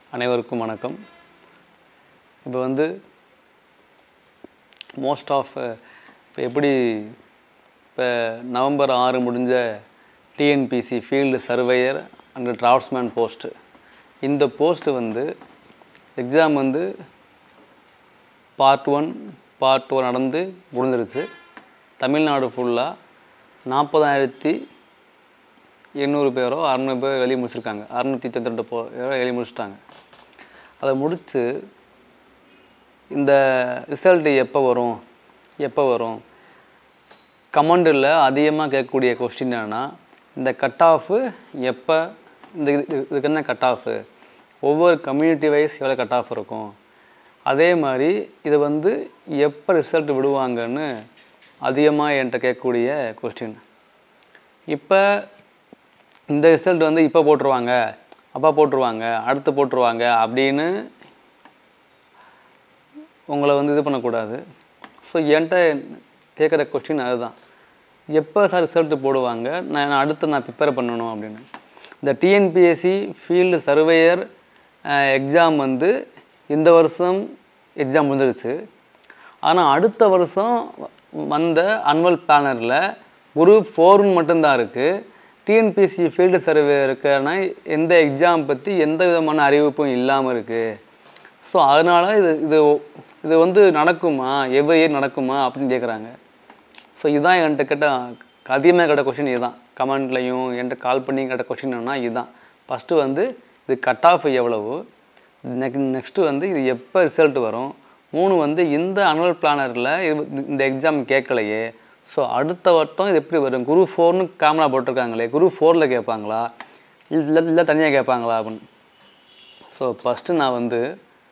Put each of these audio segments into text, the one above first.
அனைவருக்கும் வணக்கம் இப்போ வந்து மோஸ்ட் ஆஃப் இப்போ எப்படி இப்போ நவம்பர் ஆறு முடிஞ்ச TNPSC field surveyor and draughtsman post இந்த போஸ்ட்டு வந்து எக்ஸாம் வந்து பார்ட் ஒன் பார்ட் டூ நடந்து முடிஞ்சிருச்சு தமிழ்நாடு ஃபுல்லாக நாற்பதாயிரத்தி எண்ணூறு பேரோ அறநூறு பேர் எழுதி முடிச்சிருக்காங்க அறநூற்றி தொண்ணூற்றி பேரோ எழுதி முடிச்சிட்டாங்க அதை முடித்து இந்த ரிசல்ட்டு எப்போ வரும் எப்போ வரும் கமெண்டில் அதிகமாக கேட்கக்கூடிய கொஸ்டின் என்னென்னா இந்த கட் ஆஃபு எப்போ இந்த இது இதுக்கு என்ன கட் ஆஃபு ஒவ்வொரு கம்யூனிட்டி வைஸ் எவ்வளோ கட் ஆஃப் இருக்கும் அதே மாதிரி இது வந்து எப்போ ரிசல்ட் விடுவாங்கன்னு அதிகமாக என்கிட்ட கேட்கக்கூடிய கொஸ்டின் இப்போ இந்த ரிசல்ட் வந்து இப்போ போட்டுருவாங்க அப்பா போட்டுருவாங்க அடுத்து போட்டுருவாங்க அப்படின்னு உங்களை வந்து இது பண்ணக்கூடாது ஸோ என்கிட்ட கேட்குற கொஸ்டின் அதுதான் எப்போ சார் ரிசல்ட் போடுவாங்க நான் நான் அடுத்து நான் ப்ரிப்பேர் பண்ணணும் அப்படின்னு இந்த டிஎன்பிஎஸ்சி ஃபீல்டு சர்வேயர் எக்ஸாம் வந்து இந்த வருஷம் எக்ஸாம் முடிஞ்சிருச்சு ஆனால் அடுத்த வருஷம் வந்த அனுவல் பிளானரில் குரூப் ஃபோர்னு மட்டும்தான் இருக்குது டிஎன்பிஎஸ்சி ஃபீல்டு சர்வே இருக்கிறனா எந்த எக்ஸாம் பற்றி எந்த விதமான அறிவிப்பும் இல்லாமல் இருக்குது ஸோ அதனால் இது இது இது வந்து நடக்குமா எவ்வளோ இயர் நடக்குமா அப்படின்னு கேட்குறாங்க ஸோ இதுதான் என்கிட்ட கேட்ட அதிகமாக கேட்ட கொஷின் இதுதான் கமெண்ட்லையும் என்கிட்ட கால் பண்ணி கேட்ட கொஷின் என்னன்னா இதுதான் ஃபஸ்ட்டு வந்து இது கட் ஆஃப் எவ்வளவு நெக் நெக்ஸ்ட்டு வந்து இது எப்போ ரிசல்ட் வரும் மூணு வந்து இந்த அனுவல் பிளானரில் இந்த எக்ஸாம் கேட்கலையே ஸோ அடுத்த வட்டம் இது எப்படி வரும் குரு ஃபோர்னு கேமரா போட்டிருக்காங்களே குரு ஃபோரில் கேட்பாங்களா இல்லை இல்லை தனியாக கேட்பாங்களா அப்படின்னு ஸோ ஃபஸ்ட்டு நான் வந்து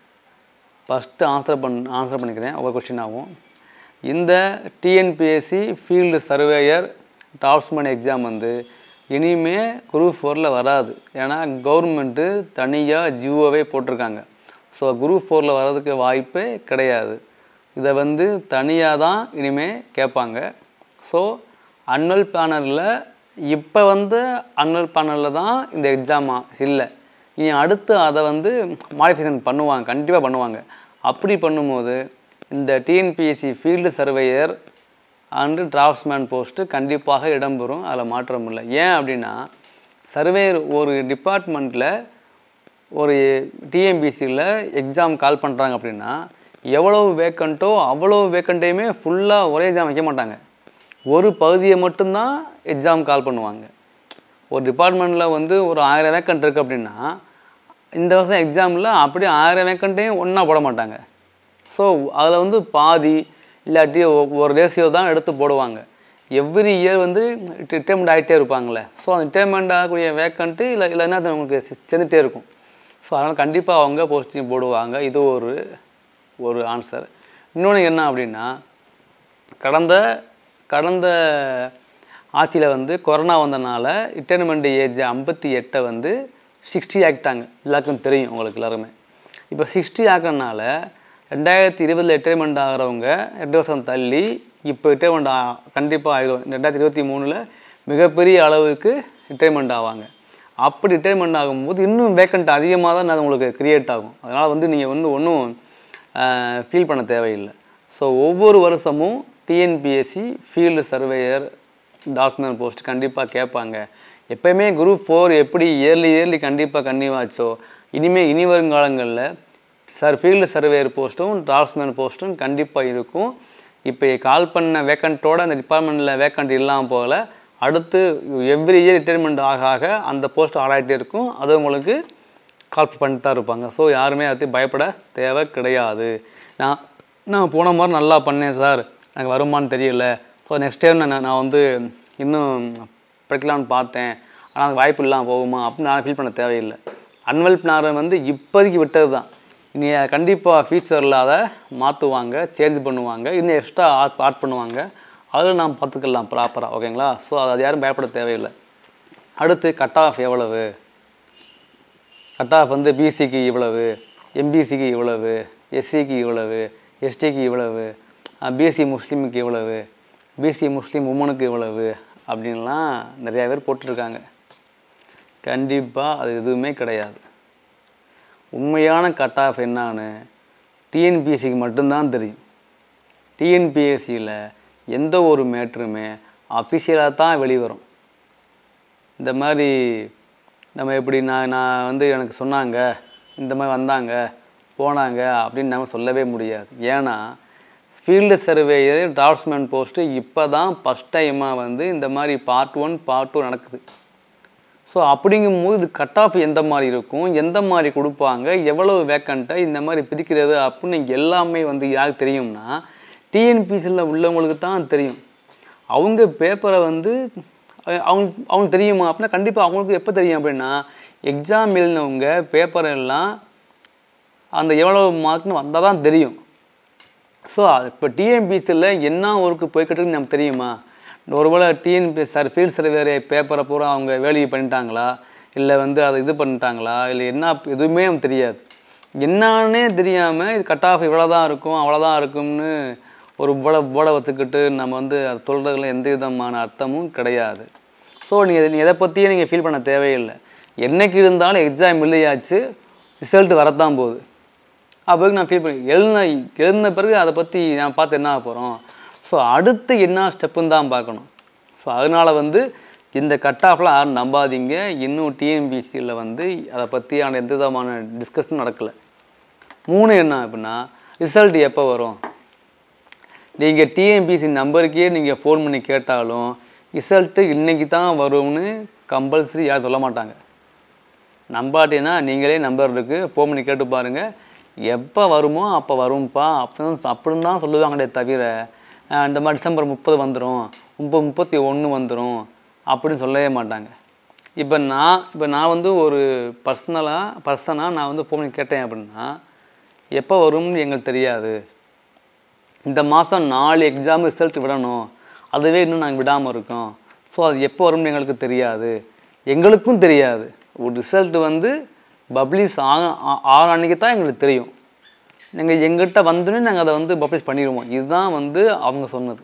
ஃபஸ்ட்டு ஆன்சர் பண் ஆன்சர் பண்ணிக்கிறேன் ஒவ்வொரு கொஸ்டினாகவும் இந்த TNPSC field surveyor draughtsman exam வந்து இனிமே குரூப் ஃபோரில் வராது ஏன்னா கவர்மெண்ட்டு தனியாக ஜியோவே போட்டிருக்காங்க ஸோ குரூப் ஃபோரில் வர்றதுக்கு வாய்ப்பே கிடையாது இதை வந்து தனியாக தான் இனிமேல் கேட்பாங்க ஸோ அன்வல் பேனரில் இப்போ வந்து அன்வல் பேனரில் தான் இந்த எக்ஸாமா இல்லை இனி அடுத்து அதை வந்து மாடிஃபிகேஷன் பண்ணுவாங்க கண்டிப்பாக பண்ணுவாங்க அப்படி பண்ணும்போது இந்த TNPSC field surveyor and draughtsman post கண்டிப்பாக இடம்பெறும் அதில் மாற்றம் இல்லை ஏன் அப்படின்னா சர்வேயர் ஒரு டிபார்ட்மெண்ட்டில் ஒரு டிஎம்பிசியில் எக்ஸாம் கால் பண்ணுறாங்க அப்படின்னா எவ்வளவு வேக்கண்ட்டோ அவ்வளோ வேக்கண்ட்டையுமே ஃபுல்லாக ஒரே எக்ஸாம் வைக்க மாட்டாங்க ஒரு பகுதியை மட்டும்தான் எக்ஸாம் கால் பண்ணுவாங்க ஒரு டிபார்ட்மெண்ட்டில் வந்து ஒரு ஆயிரம் வேக்கண்ட் இருக்குது அப்படின்னா இந்த வருஷம் எக்ஸாமில் அப்படியே ஆயிரம் வேக்கண்ட்டையும் ஒன்றா போட மாட்டாங்க ஸோ அதில் வந்து பாதி இல்லாட்டி ஒரு ரேஷியோ தான் எடுத்து போடுவாங்க எவ்ரி இயர் வந்து ரிட்டைர்மெண்ட் ஆகிட்டே இருப்பாங்களே ஸோ அந்த ரிட்டைர்மெண்ட் ஆகக்கூடிய வேக்கண்ட்டு இல்லை இல்லைன்னா அது உங்களுக்கு சேர்ந்துட்டே இருக்கும் ஸோ அதனால் கண்டிப்பாக அவங்க போஸ்டிங் போடுவாங்க இது ஒரு ஒரு ஆன்சர் இன்னொன்று என்ன அப்படின்னா கடந்த கடந்த ஆட்சியில் வந்து கொரோனா வந்தனால ரிட்டைர்மெண்ட் ஏஜ் ஐம்பத்தி எட்டை வந்து சிக்ஸ்டி ஆக்கிட்டாங்க எல்லாருக்கும் தெரியும் உங்களுக்கு எல்லாருமே இப்போ சிக்ஸ்டி ஆக்கிறனால ரெண்டாயிரத்தி இருபதில் ரிட்டைர்மெண்ட் ஆகிறவங்க ரெண்டு வருஷம் தள்ளி இப்போ ரிட்டைர்மெண்ட் ஆ கண்டிப்பாக ஆகிடும் ரெண்டாயிரத்தி இருபத்தி மூணில் மிகப்பெரிய அளவுக்கு ரிட்டைர்மெண்ட் ஆவாங்க அப்படி ரிட்டைர்மெண்ட் ஆகும்போது இன்னும் வேக்கண்ட் அதிகமாக தான் அது உங்களுக்கு க்ரியேட் ஆகும் அதனால் வந்து நீங்கள் வந்து ஒன்றும் ஃபீல் பண்ண தேவையில்லை ஸோ ஒவ்வொரு வருஷமும் TNPSC field surveyor draughtsman post கண்டிப்பாக கேட்பாங்க எப்போயுமே குரூப் ஃபோர் எப்படி இயர்லி இயர்லி கண்டிப்பாக கன்னிவாச்சோ இனிமேல் இனி வருங்காலங்களில் சார் ஃபீல்டு சர்வேயர் போஸ்ட்டும் டிராஃப்ட்ஸ்மேன் போஸ்ட்டும் கண்டிப்பாக இருக்கும் இப்போ கால் பண்ண வேக்கண்ட்டோட அந்த டிபார்ட்மெண்ட்டில் வேக்கண்ட் இல்லாமல் போகல அடுத்து எவ்ரி இயர் ரிட்டைர்மெண்ட் ஆக ஆக அந்த போஸ்ட் ஆடாயிட்டே இருக்கும் அது உங்களுக்கு கால் பண்ணிட்டு தான் இருப்பாங்க ஸோ யாருமே அதை பயப்பட தேவை கிடையாது நான் நான் போன மாதிரி நல்லா பண்ணேன் சார் எனக்கு வருமானு தெரியல ஸோ நெக்ஸ்ட் டைம் நான் நான் வந்து இன்னும் படிக்கலான்னு பார்த்தேன் ஆனால் எனக்கு வாய்ப்பு இல்லாமல் போகுமா அப்படின்னு நான் ஃபீல் பண்ண தேவையில்லை அன்வல் பிளானர் வந்து இப்போதைக்கு விட்டது தான் இனி கண்டிப்பாக ஃபியூச்சரில் அதை மாற்றுவாங்க சேஞ்ச் பண்ணுவாங்க இன்னும் எக்ஸ்ட்ரா ஆட் ஆட் பண்ணுவாங்க அதில் நாம் பார்த்துக்கலாம் ப்ராப்பராக ஓகேங்களா ஸோ அது யாரும் பயப்பட தேவையில்லை அடுத்து கட் ஆஃப் எவ்வளவு கட் ஆஃப் வந்து பிசிக்கு இவ்வளவு எம்பிசிக்கு இவ்வளவு எஸ்சிக்கு இவ்வளவு எஸ்டிக்கு இவ்வளவு பிஎஸ்சி முஸ்லீமுக்கு இவ்வளவு பிசி முஸ்லீம் உமனுக்கு இவ்வளவு அப்படின்லாம் நிறையா பேர் போட்டிருக்காங்க கண்டிப்பாக அது எதுவுமே கிடையாது உண்மையான கட் ஆஃப் என்னான்னு டிஎன்பிஎஸ்சிக்கு மட்டும்தான் தெரியும் டிஎன்பிஎஸ்சியில் எந்த ஒரு மேட்ருமே அஃபிஷியலாக தான் வெளிவரும் இந்த மாதிரி நம்ம எப்படி நான் நான் வந்து எனக்கு சொன்னாங்க இந்த மாதிரி வந்தாங்க போனாங்க அப்படின்னு நம்ம சொல்லவே முடியாது ஏன்னா ஃபீல்டு சர்வேயர் டிராஃப்ட்ஸ்மேன் போஸ்ட்டு இப்போ தான் ஃபஸ்ட் டைமாக வந்து இந்த மாதிரி பார்ட் ஒன் பார்ட் டூ நடக்குது ஸோ அப்படிங்கும்போது இது கட் ஆஃப் எந்த மாதிரி இருக்கும் எந்த மாதிரி கொடுப்பாங்க எவ்வளவு வேக்கண்ட்டை இந்த மாதிரி பிரிக்கிறது அப்படின்னு எல்லாமே வந்து யாருக்கு தெரியும்னா டிஎன்பிசியில் உள்ளவங்களுக்கு தான் தெரியும் அவங்க பேப்பரை வந்து அஹ் அவங்க அவங்களுக்கு தெரியுமா அப்படின்னா கண்டிப்பாக அவங்களுக்கு எப்போ தெரியும் அப்படின்னா எக்ஸாம் எழுதினவங்க பேப்பர் எல்லாம் அந்த எவ்வளோ மார்க்னு வந்தால் தான் தெரியும் ஸோ இப்போ டிஎன்பிசியில் என்ன ஒர்க்கு போய்கிட்டு நமக்கு தெரியுமா ஒருவேளை டிஎன்பி சார் ஃபீல்ட் சர்வேர் பேப்பரை பூரா அவங்க வேலையை பண்ணிட்டாங்களா இல்லை வந்து அதை இது பண்ணிட்டாங்களா இல்லை என்ன எதுவுமே நமக்கு தெரியாது என்னான்னே தெரியாமல் இது கட் ஆஃப் இவ்வளோ தான் இருக்கும் அவ்வளோதான் இருக்கும்னு ஒரு போட போட வச்சுக்கிட்டு நம்ம வந்து அது சொல்கிறதுல எந்த விதமான அர்த்தமும் கிடையாது ஸோ நீங்கள் நீ எதை பற்றியும் நீங்கள் ஃபீல் பண்ண தேவையில்லை என்னைக்கு இருந்தாலும் எக்ஸாம் எழுதியாச்சு ரிசல்ட் வரத்தான் போகுது அப்போ நான் ஃபீல் பண்ணி எழுதின எழுதின பிறகு அதை பற்றி நான் பார்த்து என்ன ஆக போகிறோம் ஸோ அடுத்து என்ன ஸ்டெப்புன்னு தான் பார்க்கணும் ஸோ அதனால் வந்து இந்த கட் ஆஃப்லாம் யாரும் நம்பாதீங்க இன்னும் டிஎன்பிசியில் வந்து அதை பற்றியான எந்த விதமான டிஸ்கஷனும் நடக்கலை மூணு என்ன அப்படின்னா ரிசல்ட் எப்போ வரும் நீங்கள் டிஎன்பிசி நம்பருக்கே நீங்கள் ஃபோன் பண்ணி கேட்டாலும் ரிசல்ட்டு இன்னைக்கு தான் வரும்னு கம்பல்சரி யாரும் சொல்ல மாட்டாங்க நம்பாட்டினா நீங்களே நம்பர் இருக்குது ஃபோன் பண்ணி கேட்டு பாருங்கள் எப்போ வருமோ அப்போ வரும்ப்பா அப்படின்னு அப்படின்னு தான் சொல்லுவாங்களே தவிர அஹ் இந்த மாதிரி டிசம்பர் முப்பது வந்துடும் முப்பது முப்பத்தி ஒன்று வந்துடும் அப்படின்னு சொல்லவே மாட்டாங்க இப்போ நான் இப்போ நான் வந்து ஒரு பர்சனலாக பர்சனாக நான் வந்து ஃபோன் பண்ணி கேட்டேன் அப்படின்னா எப்போ வரும்னு எங்களுக்கு தெரியாது இந்த மாதம் நாலு எக்ஸாம் ரிசல்ட் விடணும் அதுவே இன்னும் நாங்கள் விடாமல் இருக்கோம் ஸோ அது எப்போ வரும்னு எங்களுக்கு தெரியாது எங்களுக்கும் தெரியாது ஒரு ரிசல்ட் வந்து பப்ளிஷ் ஆக ஆ- ஆற அன்னைக்கு தான் எங்களுக்கு தெரியும் நீங்கள் எங்கிட்ட வந்தோடனே நாங்கள் அதை வந்து பப்ளிஷ் பண்ணிடுவோம் இதுதான் வந்து அவங்க சொன்னது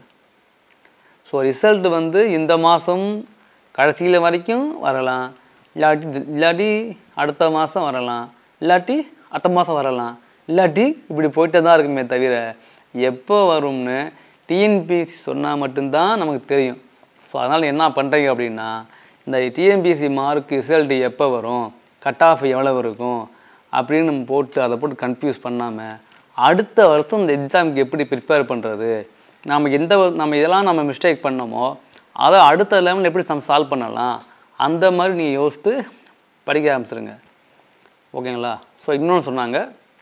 ஸோ ரிசல்ட் வந்து இந்த மாதம் கடைசியில் வரைக்கும் வரலாம் இல்லாட்டி தி- இல்லாட்டி அடுத்த மாதம் வரலாம் இல்லாட்டி அடுத்த மாதம் வரலாம் இல்லாட்டி இப்படி போயிட்டே தான் இருக்குமே தவிர எப்போ வரும்னு டிஎன்பிசி சொன்னால் மட்டும்தான் நமக்கு தெரியும் ஸோ அதனால் என்ன பண்ணுறீங்க அப்படின்னா இந்த டிஎன்பிசி மார்க் ரிசல்ட் எப்போ வரும் கட் ஆஃப் எவ்வளவு இருக்கும் அப்படின்னு நம்ம போட்டு அதை போட்டு கன்ஃபியூஸ் பண்ணாமல் அடுத்த வருஷம் இந்த எக்ஸாமுக்கு எப்படி ப்ரிப்பேர் பண்ணுறது நம்ம எந்த ஒரு- நம்ம இதெல்லாம் நம்ம மிஸ்டேக் பண்ணோமோ அதை அடுத்த லெவலில் எப்படி நம்ம சால்வ் பண்ணலாம் அந்த மாதிரி நீங்கள் யோசித்து படிக்க ஆரம்பிச்சிருங்க ஓகேங்களா ஸோ இன்னொன்று சொன்னாங்க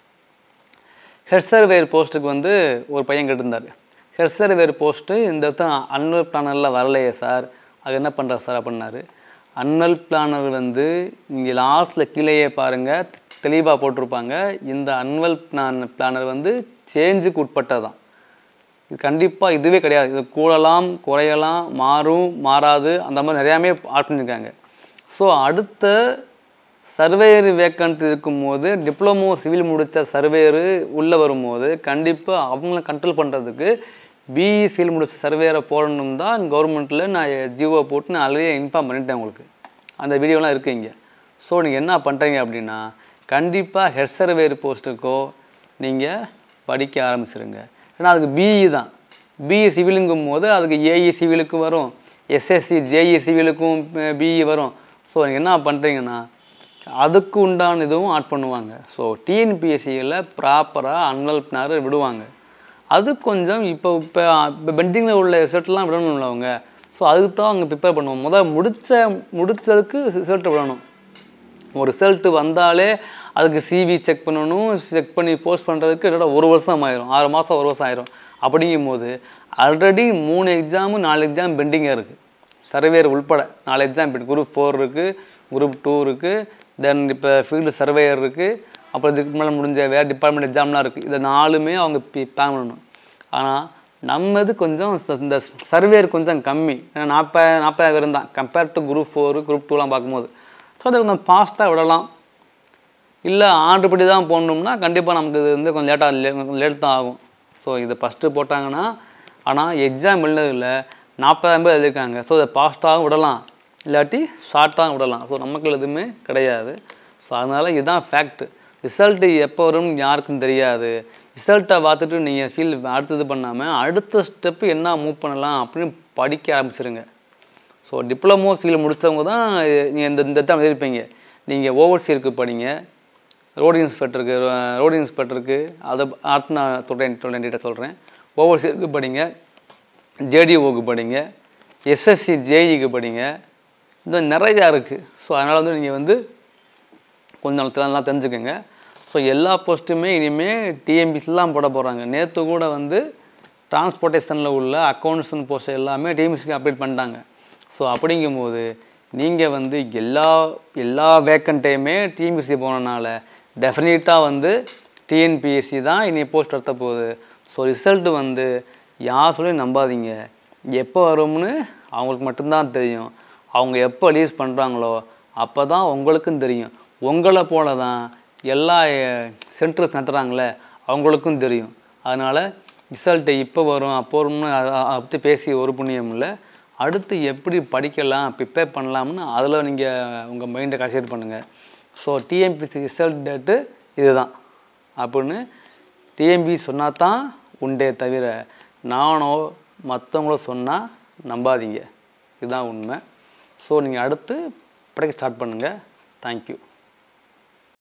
ஹெட் சர்வேர் போஸ்ட்டுக்கு வந்து ஒரு பையன் கேட்டிருந்தார் ஹெட் சர்வேர் போஸ்ட்டு இந்த வருஷம் அன்வல் பிளானரில் வரலையே சார் அது என்ன பண்ணுறது சார் அப்படின்னாரு அன்வல் பிளானர் வந்து இங்கே லாஸ்ட்டில் கீழேயே பாருங்கள் தெளிவாக போட்டிருப்பாங்க இந்த அன்வல் பிளான் பிளானர் வந்து சேஞ்சுக்கு உட்பட்டதான் இது கண்டிப்பாக இதுவே கிடையாது இது கூடலாம் குறையலாம் மாறும் மாறாது அந்த மாதிரி நிறையாமே ஆட் பண்ணியிருக்காங்க ஸோ அடுத்த சர்வேயர் வேக்கண்ட் இருக்கும்போது டிப்ளமோ சிவில் முடித்த சர்வேயரு உள்ளே வரும்போது கண்டிப்பாக அவங்கள கண்ட்ரோல் பண்ணுறதுக்கு பிஇ சிவில் முடிச்ச சர்வேயரை போடணும் தான் கவர்மெண்ட்டில் நான் ஜிஓ போட்டு நான் ஆல்ரெடி இன்ஃபார்ம் பண்ணிட்டேன் உங்களுக்கு அந்த வீடியோலாம் இருக்குது இங்கே ஸோ நீங்கள் என்ன பண்ணுறீங்க அப்படின்னா கண்டிப்பாக ஹெட் சர்வேயர் போஸ்ட்டுக்கோ நீங்கள் படிக்க ஆரம்பிச்சிருங்க ஏன்னா அதுக்கு பிஇ தான் பிஇ சிவிலுங்கும் போது அதுக்கு ஏஇ சிவிலுக்கு வரும் எஸ்எஸ்சி ஜேஇ சிவிலுக்கும் பிஇ வரும் ஸோ நீங்கள் என்ன பண்ணுறீங்கன்னா அதுக்கு உண்டான இதுவும் ஆட் பண்ணுவாங்க ஸோ டிஎன்பிஎஸ்சியில் ப்ராப்பராக அன்வல் பினார் விடுவாங்க அது கொஞ்சம் இப்போ இப்போ இப்போ பெண்டிங்கில் உள்ள ரிசல்ட்லாம் விடணும்ல அவங்க ஸோ அதுக்கு தான் அவங்க ப்ரிப்பேர் பண்ணுவோம் முதல் முடிச்ச முடிச்சதுக்கு ரிசல்ட் விடணும் ஒரு ரிசல்ட் வந்தாலே அதுக்கு சிவி செக் பண்ணணும் செக் பண்ணி போஸ்ட் பண்ணுறதுக்கு கிட்டத்தட்ட ஒரு வருஷம் ஆயிரும் ஆறு மாதம் ஒரு வருஷம் ஆயிரும் அப்படிங்கும் போது ஆல்ரெடி மூணு எக்ஸாமு நாலு எக்ஸாம் பெண்டிங்காக இருக்குது சர்வேயர் உள்பட நாலு எக்ஸாம் குரூப் ஃபோர் இருக்குது குரூப் டூ இருக்குது தென் இப்போ ஃபீல்டு சர்வேயர் இருக்குது அப்புறம் இதுக்கு மேலே முடிஞ்ச வேறு டிபார்ட்மெண்ட் எக்ஸாம்லாம் இருக்குது இதை நாலுமே அவங்க பிளான் பண்ணணும் ஆனால் நம்மது கொஞ்சம் ச- இந்த சர்வேயர் கொஞ்சம் கம்மி ஏன்னா நாற்பது நாற்பதாயிரம் தான் compare to group four group டூலாம் பார்க்கும்போது ஸோ அதை கொஞ்சம் ஃபாஸ்ட்டாக விடலாம் இல்லை ஆர்டர் படி தான் போடணும்னா கண்டிப்பாக நமக்கு இது வந்து கொஞ்சம் லேட்டாக கொஞ்சம் லேட் தான் ஆகும் ஸோ இதை ஃபஸ்ட்டு போட்டாங்கன்னா ஆனால் எக்ஸாம் எழுதுல நாற்பதாயிரம் பேர் எழுதியிருக்காங்க ஸோ இதை ஃபாஸ்ட்டாகவும் விடலாம் இல்லாட்டி ஷார்ட்டாகவும் விடலாம் ஸோ நமக்கு எதுவுமே கிடையாது ஸோ அதனால் இதுதான் ஃபேக்ட் ரிசல்ட்டு எப்போ வரும்னு யாருக்கும் தெரியாது ரிசல்ட்டை பார்த்துட்டு நீங்கள் ஃபீல் அடுத்தது பண்ணாமல் அடுத்த ஸ்டெப்பு என்ன மூவ் பண்ணலாம் அப்படின்னு படிக்க ஆரம்பிச்சிருங்க ஸோ டிப்ளமோ சிவில் முடித்தவங்க தான் நீங்கள் இந்த இந்த தான் எழுதிருப்பீங்க நீங்கள் ஓவர்சீருக்கு படிங்க ரோடு இன்ஸ்பெக்டருக்கு ரோடு இன்ஸ்பெக்டருக்கு அதை அடுத்து நான் சொல்கிறேன் சொல்கிறேன் டீட்டெயில் சொல்கிறேன் ஓவர்சீருக்கு படிங்க ஜேடிஓக்கு படிங்க எஸ்எஸ்சி ஜேஇக்கு படிங்க இன்னும் நிறையா இருக்குது ஸோ அதனால் வந்து நீங்கள் வந்து கொஞ்சம் நல்லா தெரிஞ்சுக்கோங்க ஸோ எல்லா போஸ்ட்டுமே இனிமேல் டிஎம்பிசிலாம் போட போகிறாங்க நேற்று கூட வந்து டிரான்ஸ்போர்ட்டேஷனில் உள்ள அக்கௌண்ட்ஸ்னு போஸ்ட் எல்லாமே டிஎம்பிசிக்கு அப்டேட் பண்ணிட்டாங்க ஸோ அப்படிங்கும்போது நீங்கள் வந்து எல்லா எல்லா வேக்கண்ட்டையுமே டிஎம்பிசி போனனால டெஃபினட்டாக வந்து டிஎன்பிஎஸ்சி தான் இனி போஸ்ட் நடத்த போகுது ஸோ ரிசல்ட்டு வந்து யார் சொல்லி நம்பாதீங்க எப்போ வரும்னு அவங்களுக்கு மட்டும்தான் தெரியும் அவங்க எப்போ ரிலீஸ் பண்ணுறாங்களோ அப்போ தான் உங்களுக்கும் தெரியும் உங்களை போல தான் எல்லா சென்டர்ஸ் நடத்துகிறாங்களே அவங்களுக்கும் தெரியும் அதனால் ரிசல்ட்டு இப்போ வரும் அப்போ வரும்னு அ- அ- அதை பற்றி பேசி ஒரு புண்ணியம் இல்லை அடுத்து எப்படி படிக்கலாம் ப்ரிப்பேர் பண்ணலாம்னு அதில் நீங்கள் உங்கள் மைண்டை கான்சன்ட்ரேட் பண்ணுங்கள் ஸோ டிஎம்பிசி ரிசல்ட் டேட்டு இதுதான் அப்படின்னு டிஎம்பி சொன்னால் தான் உண்டே தவிர நானோ மற்றவங்களோ சொன்னால் நம்பாதீங்க இதுதான் உண்மை ஸோ நீங்கள் அடுத்து படிக்க ஸ்டார்ட் பண்ணுங்கள் தேங்க்யூ